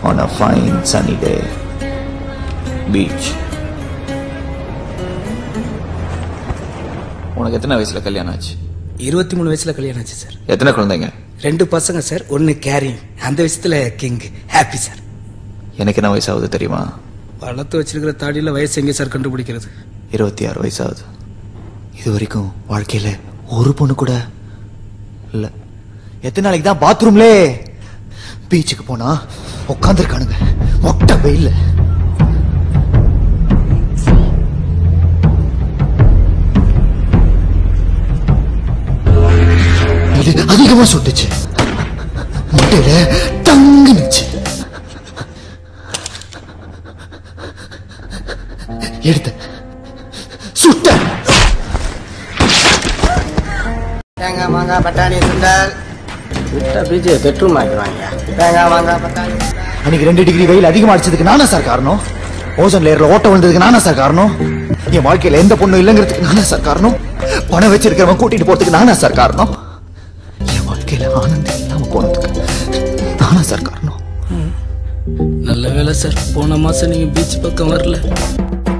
on a fine sunny day. Beach. உனக்கு எத்தனை வயசுல கல்யாணம் ஆச்சு இருபத்தி மூணு வயசுல கல்யாணம் ஆச்சு சார் எத்தனை குழந்தைங்க ரெண்டு பசங்க சார் ஒன்னு கேரிங் அந்த விஷயத்துல கிங் ஹாப்பி சார் எனக்கு என்ன வயசாகுது தெரியுமா வளர்த்து வச்சிருக்கிற தாடியில வயசு எங்க சார் கண்டுபிடிக்கிறது இருபத்தி ஆறு வயசாகுது இது வரைக்கும் வாழ்க்கையில ஒரு பொண்ணு கூட இல்ல எத்தனை நாளைக்கு தான் பாத்ரூம்லே பீச்சுக்கு போனா உட்காந்துருக்கானுங்க மொட்டை வெயில்ல இது அதிகமா சுட்டுச்சு மொட்டையில தங்கு நிச்சு எடுத்தேன் சுட்டேன் தேங்காய் மாங்காய் பட்டாணி சுண்டல் விட்டா பீச்சு பெட்ரூம் ஆக்கிடுவாங்க தேங்காய் மாங்காய் பட்டாணி அன்னைக்கு ரெண்டு டிகிரி வெயில் அதிகமா அடிச்சதுக்கு நானா சார் காரணம் ஓசோன் லேயர்ல ஓட்ட விழுந்ததுக்கு நானா சார் காரணம் என் வாழ்க்கையில எந்த பொண்ணும் இல்லைங்கிறதுக்கு நானா சார் காரணம் பணம் வச்சிருக்கிறவன் கூட்டிட்டு போறதுக்கு நானா சார் காரணம் என் வாழ்க்கையில ஆனந்தம் இல்லாம போனதுக்கு நானா சார் காரணம் நல்ல வேலை சார் போன மாசம் நீங்க பீச் பக்கம் வரல